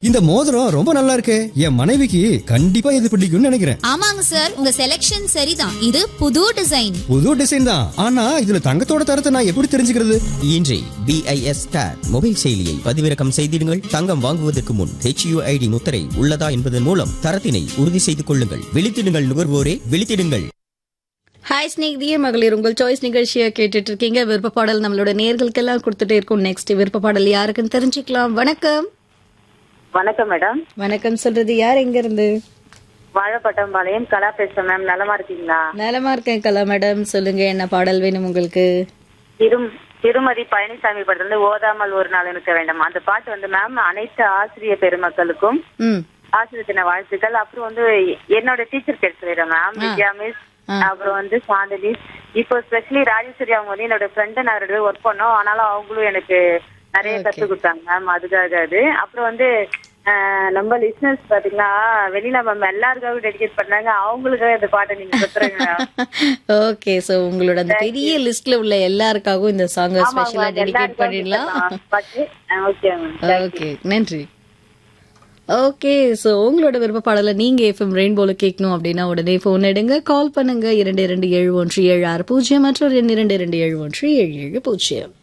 இந்த மோதிரம் ரொம்ப நல்லா இருக்கே என் மனைவிக்கு கண்டிப்பா இது பிடிக்கும்னு நினைக்கிறேன் ஆமாங்க சார் உங்க செலெக்ஷன் சரிதான் இது புது டிசைன் புது டிசைன் தான் ஆனா இதுல தங்கத்தோட தரத்தை நான் எப்படி தெரிஞ்சுக்கிறது இன்றே பிஐஎஸ் ஸ்டார் மொபைல் செயலியை பதிவிறக்கம் செய்திடுங்கள் தங்கம் வாங்குவதற்கு முன் ஹெச்யூஐடி முத்திரை உள்ளதா என்பதன் மூலம் தரத்தினை உறுதி செய்து கொள்ளுங்கள் விழித்திடுங்கள் நுகர்வோரே விழித்திடுங்கள் ஹாய் ஸ்நேகிதிய மகளிர் உங்கள் சாய்ஸ் நிகழ்ச்சியை கேட்டுட்டு இருக்கீங்க விருப்ப பாடல் நம்மளோட நேர்களுக்கெல்லாம் கொடுத்துட்டே இருக்கும் நெக்ஸ்ட் விருப்ப பாடல் யாருக்குன்னு தெரிஞ்சுக்கலாம் வணக்கம் வணக்கம் மேடம் வணக்கம் சொல்றது யார் எங்க இருந்து வாழைப்பட்டம் பாளையம் கலா பேசுறேன் மேம் நலமா இருக்கீங்களா நலமா இருக்கேன் கலா மேடம் சொல்லுங்க என்ன பாடல் வேணும் உங்களுக்கு திரும் திருமதி பழனிசாமி படத்துல இருந்து ஓதாமல் ஒரு நாள் இருக்க வேண்டும் அந்த பாட்டு வந்து மேம் அனைத்து ஆசிரியர் பெருமக்களுக்கும் ம் ஆசிரியர் தின வாழ்த்துக்கள் அப்புறம் வந்து என்னோட டீச்சர் பேர் சொல்லிடுறேன் மேம் வித்யா மிஸ் அப்புறம் வந்து சாந்தலி இப்போ ஸ்பெஷலி ராஜேஸ்வரி அவங்க வந்து என்னோட ஃப்ரெண்டு நான் ரெண்டு ஒர்க் பண்ணோம் ஆனாலும் அவங்களும் எனக்கு நிறைய கத்து கொடுத்தாங்க மேம் அதுக்காக அது அப்புறம் வந்து ஆஹ், நம்ம லிஸ்னர்ஸ் பாத்தீங்கன்னா வெளியில மேம் எல்லாருக்காகவும் டெடிகேட் பண்ணாங்க அவங்களுக்காக இந்த பாட்டை நீங்க கொடுத்துருங்க ஓகே சோ உங்களோட அந்த பெரிய லிஸ்ட்ல உள்ள எல்லாருக்காகவும் இந்த சாங் ஸ்பெஷலா டெடிகேட் பண்ணிடலாம் ஓகே மேம் ஓகே நன்றி ஓகே ஸோ உங்களோட விருப்ப பாடலை நீங்க எஃப்எம் ரெயின்போல கேட்கணும் அப்படின்னா உடனே ஃபோன் எடுங்க கால் பண்ணுங்க இரண்டு இரண்டு ஏழு ஒன்று ஏழு ஆறு பூஜ்ஜியம் மற்றொரு எண் இரண்டு இரண்டு ஏழு ஒன்று ஏழு ஏழு பூஜ்ஜியம்